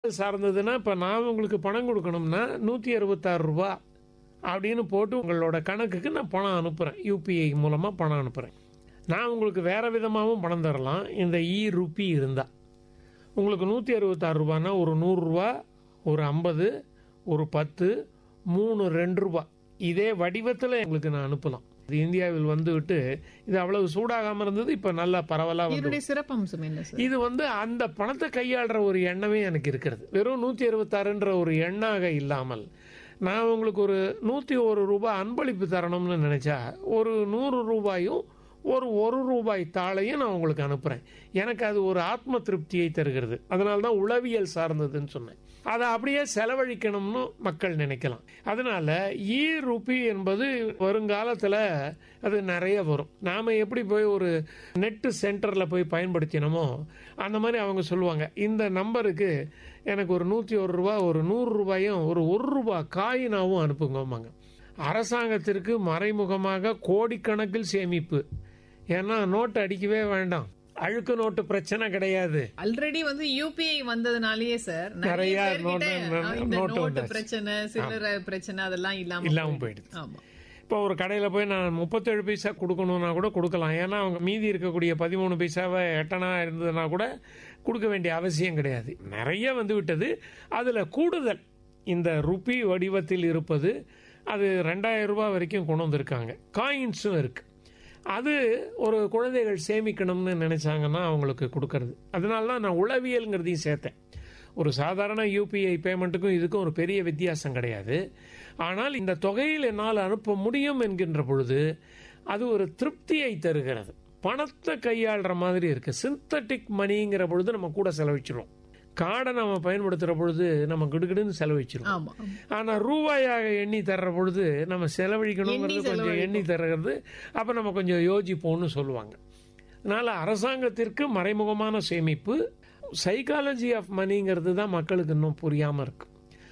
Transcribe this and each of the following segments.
சார்ந்ததுன்னா இப்போ நான் உங்களுக்கு பணம் கொடுக்கணும்னா நூற்றி அறுபத்தாறு ரூபா அப்படின்னு போட்டு உங்களோட கணக்குக்கு நான் பணம் அனுப்புகிறேன் யூபிஐ மூலமாக பணம் அனுப்புகிறேன் நான் உங்களுக்கு வேறு விதமாகவும் பணம் தரலாம் இந்த இ ருப்பி இருந்தால் உங்களுக்கு நூற்றி அறுபத்தாறு ரூபான்னா ஒரு நூறுரூவா ஒரு ஐம்பது ஒரு பத்து மூணு ரெண்டு ரூபா இதே வடிவத்தில் எங்களுக்கு நான் அனுப்பலாம் இது இந்தியாவில் வந்துவிட்டு இது அவ்வளவு சூடாகாமல் இருந்தது இப்போ நல்லா பரவலாக வந்து இதனுடைய சிறப்பம்சம் என்ன சார் இது வந்து அந்த பணத்தை கையாளுற ஒரு எண்ணமே எனக்கு இருக்கிறது வெறும் நூற்றி அறுபத்தாறுன்ற ஒரு எண்ணாக இல்லாமல் நான் உங்களுக்கு ஒரு நூற்றி ஒரு ரூபாய் அன்பளிப்பு தரணும்னு நினச்சா ஒரு நூறு ரூபாயும் ஒரு ஒரு ரூபாய் தாளையும் நான் உங்களுக்கு அனுப்புகிறேன் எனக்கு அது ஒரு ஆத்ம திருப்தியை தருகிறது அதனால தான் உளவியல் சார்ந்ததுன்னு சொன்னேன் அதை அப்படியே செலவழிக்கணும்னு மக்கள் நினைக்கலாம் அதனால இ ருபி என்பது வருங்காலத்தில் அது நிறைய வரும் நாம் எப்படி போய் ஒரு நெட்டு சென்டரில் போய் பயன்படுத்தினோமோ அந்த மாதிரி அவங்க சொல்லுவாங்க இந்த நம்பருக்கு எனக்கு ஒரு நூற்றி ஒரு ரூபா ஒரு நூறு ரூபாயும் ஒரு ஒரு ரூபா காயினாவும் அனுப்புங்கம்பாங்க அரசாங்கத்திற்கு மறைமுகமாக கோடிக்கணக்கில் சேமிப்பு ஏன்னா நோட்டு அடிக்கவே வேண்டாம் அழுக்கு நோட்டு பிரச்சனை கிடையாது ஆல்ரெடி வந்து யூபிஐ வந்ததுனாலயே சார் நிறைய நிறைய பேர்கிட்ட, நோட்டு- ஆ, இந்த நோட்டு நோட்டு வந்தாச்சு. பிரச்சனை சில்லறை பிரச்சனை அதெல்லாம் இல்லாம இல்லாம போயிடுது ஆமா இப்போ ஒரு கடையில் போய் நான் முப்பத்தேழு பைசா கொடுக்கணும்னா கூட கொடுக்கலாம் ஏன்னா அவங்க மீதி இருக்கக்கூடிய பதிமூணு பைசாவை எட்டனா இருந்ததுன்னா கூட கொடுக்க வேண்டிய அவசியம் கிடையாது நிறைய வந்து விட்டது அதில் கூடுதல் இந்த ருப்பி வடிவத்தில் இருப்பது அது ரெண்டாயிரம் ரூபாய் வரைக்கும் கொண்டு வந்திருக்காங்க காயின்ஸும் இருக்கு அது ஒரு குழந்தைகள் சேமிக்கணும்னு நினைச்சாங்கன்னா அவங்களுக்கு கொடுக்கறது அதனால தான் நான் உளவியல்ங்கிறதையும் சேர்த்தேன் ஒரு சாதாரண யூபிஐ பேமெண்ட்டுக்கும் இதுக்கும் ஒரு பெரிய வித்தியாசம் கிடையாது ஆனால் இந்த தொகையில் என்னால் அனுப்ப முடியும் என்கின்ற பொழுது அது ஒரு திருப்தியை தருகிறது பணத்தை கையாளுற மாதிரி இருக்கு சிந்தட்டிக் மணிங்கிற பொழுது நம்ம கூட செலவிச்சிரும் கார்டை நம்ம பயன்படுத்துகிற பொழுது நம்ம கிடுகிடுன்னு செலவிச்சிரும் ஆமா ஆமா. ஆனா ரூபாயாக எண்ணி தர்ற பொழுது நம்ம செலவழிக்கணுங்கிறது எண்ணி கொஞ்சம் எண்ணி தர்றது அப்ப நம்ம கொஞ்சம் யோசிப்போம்னு சொல்லுவாங்க அதனால அரசாங்கத்திற்கு மறைமுகமான சேமிப்பு சைக்காலஜி ஆஃப் மணிங்கிறது தான் மக்களுக்கு இன்னும் புரியாம இருக்கு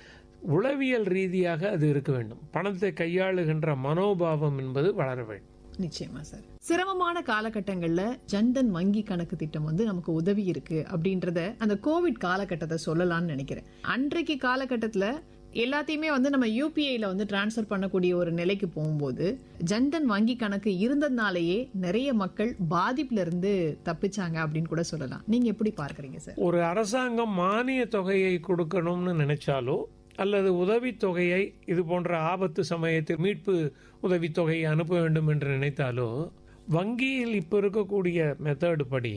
உளவியல் ரீதியாக அது இருக்க வேண்டும் பணத்தை கையாளுகின்ற மனோபாவம் என்பது வளர வேண்டும் நிச்சயமா சார் சிரமமான காலகட்டங்கள்ல ஜன்தன் வங்கி கணக்கு திட்டம் வந்து நமக்கு உதவி இருக்கு அப்படின்றத அந்த கோவிட் காலகட்டத்தை சொல்லலாம்னு நினைக்கிறேன் அன்றைக்கு காலகட்டத்துல எல்லாத்தையுமே வந்து நம்ம யூபிஐல வந்து டிரான்ஸ்ஃபர் பண்ணக்கூடிய ஒரு நிலைக்கு போகும்போது ஜன்தன் வங்கி கணக்கு இருந்ததுனாலேயே நிறைய மக்கள் பாதிப்புல இருந்து தப்பிச்சாங்க அப்படின்னு கூட சொல்லலாம் நீங்க எப்படி பார்க்கறீங்க சார் ஒரு அரசாங்கம் மானிய தொகையை கொடுக்கணும்னு நினைச்சாலோ அல்லது உதவித்தொகையை இது போன்ற ஆபத்து சமயத்தில் மீட்பு உதவித்தொகையை அனுப்ப வேண்டும் என்று நினைத்தாலோ வங்கியில் இப்போ இருக்கக்கூடிய மெத்தட் படி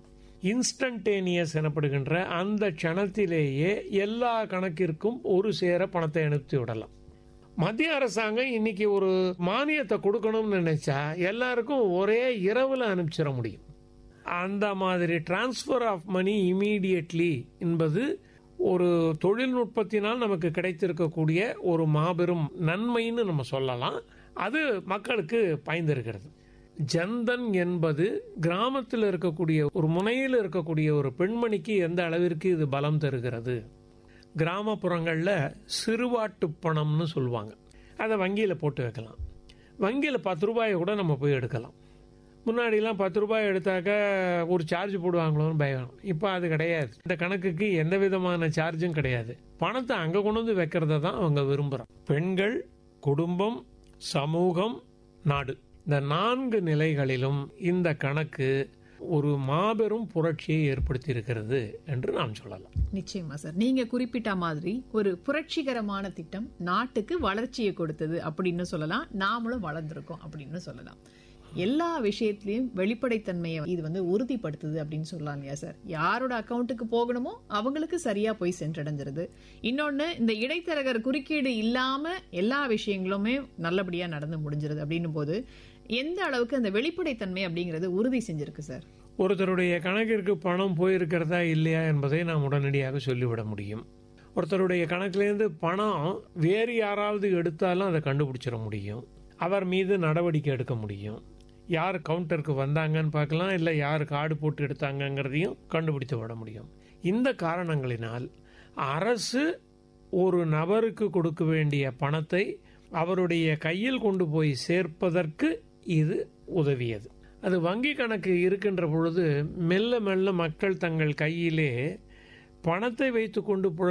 இன்ஸ்டன்டேனியஸ் எனப்படுகின்ற அந்த க்ஷணத்திலேயே எல்லா கணக்கிற்கும் ஒரு சேர பணத்தை அனுப்பி விடலாம் மத்திய அரசாங்கம் இன்னைக்கு ஒரு மானியத்தை கொடுக்கணும்னு நினைச்சா எல்லாருக்கும் ஒரே இரவுல அனுப்பிச்சிட முடியும் அந்த மாதிரி டிரான்ஸ்ஃபர் ஆஃப் மணி இமீடியட்லி என்பது ஒரு தொழில்நுட்பத்தினால் நமக்கு கிடைத்திருக்கக்கூடிய ஒரு மாபெரும் நன்மைன்னு நம்ம சொல்லலாம் அது மக்களுக்கு பயந்திருக்கிறது ஜன்தன் என்பது கிராமத்தில் இருக்கக்கூடிய ஒரு முனையில் இருக்கக்கூடிய ஒரு பெண்மணிக்கு எந்த அளவிற்கு இது பலம் தருகிறது கிராமப்புறங்களில் சிறுவாட்டு பணம்னு சொல்லுவாங்க அதை வங்கியில் போட்டு வைக்கலாம் வங்கியில் பத்து ரூபாயை கூட நம்ம போய் எடுக்கலாம் முன்னாடிலாம் பத்து ரூபாய் எடுத்தாக்க ஒரு சார்ஜ் போடுவாங்களோன்னு பயம் இப்போ அது கிடையாது இந்த கணக்குக்கு எந்த விதமான சார்ஜும் கிடையாது பணத்தை அங்கே கொண்டு வந்து வைக்கிறத தான் அவங்க விரும்புகிறாங்க பெண்கள் குடும்பம் சமூகம் நாடு இந்த நான்கு நிலைகளிலும் இந்த கணக்கு ஒரு மாபெரும் புரட்சியை ஏற்படுத்தி இருக்கிறது என்று நாம் சொல்லலாம் நிச்சயமா சார் நீங்க குறிப்பிட்ட மாதிரி ஒரு புரட்சிகரமான திட்டம் நாட்டுக்கு வளர்ச்சியை கொடுத்தது அப்படின்னு சொல்லலாம் நாமளும் வளர்ந்திருக்கோம் அப்படின்னு சொல்லலாம் எல்லா விஷயத்திலயும் வெளிப்படைத்தன்மையை இது வந்து உறுதிப்படுத்துது அப்படின்னு சொல்லலாம் இல்லையா சார் யாரோட அக்கௌண்ட்டுக்கு போகணுமோ அவங்களுக்கு சரியா போய் சென்றடைஞ்சிருது இன்னொன்னு இந்த இடைத்தரகர் குறுக்கீடு இல்லாம எல்லா விஷயங்களுமே நல்லபடியா நடந்து முடிஞ்சிருது அப்படின்னும் போது எந்த அளவுக்கு அந்த வெளிப்படைத்தன்மை அப்படிங்கறது உறுதி செஞ்சிருக்கு சார் ஒருத்தருடைய கணக்கிற்கு பணம் போயிருக்கிறதா இல்லையா என்பதை நாம் உடனடியாக சொல்லிவிட முடியும் ஒருத்தருடைய கணக்கிலேருந்து பணம் வேறு யாராவது எடுத்தாலும் அதை கண்டுபிடிச்சிட முடியும் அவர் மீது நடவடிக்கை எடுக்க முடியும் யார் கவுண்டருக்கு வந்தாங்கன்னு பார்க்கலாம் இல்லை யார் கார்டு போட்டு எடுத்தாங்கங்கிறதையும் கண்டுபிடித்து விட முடியும் இந்த காரணங்களினால் அரசு ஒரு நபருக்கு கொடுக்க வேண்டிய பணத்தை அவருடைய கையில் கொண்டு போய் சேர்ப்பதற்கு இது உதவியது அது வங்கி கணக்கு இருக்கின்ற பொழுது மெல்ல மெல்ல மக்கள் தங்கள் கையிலே பணத்தை வைத்துக்கொண்டு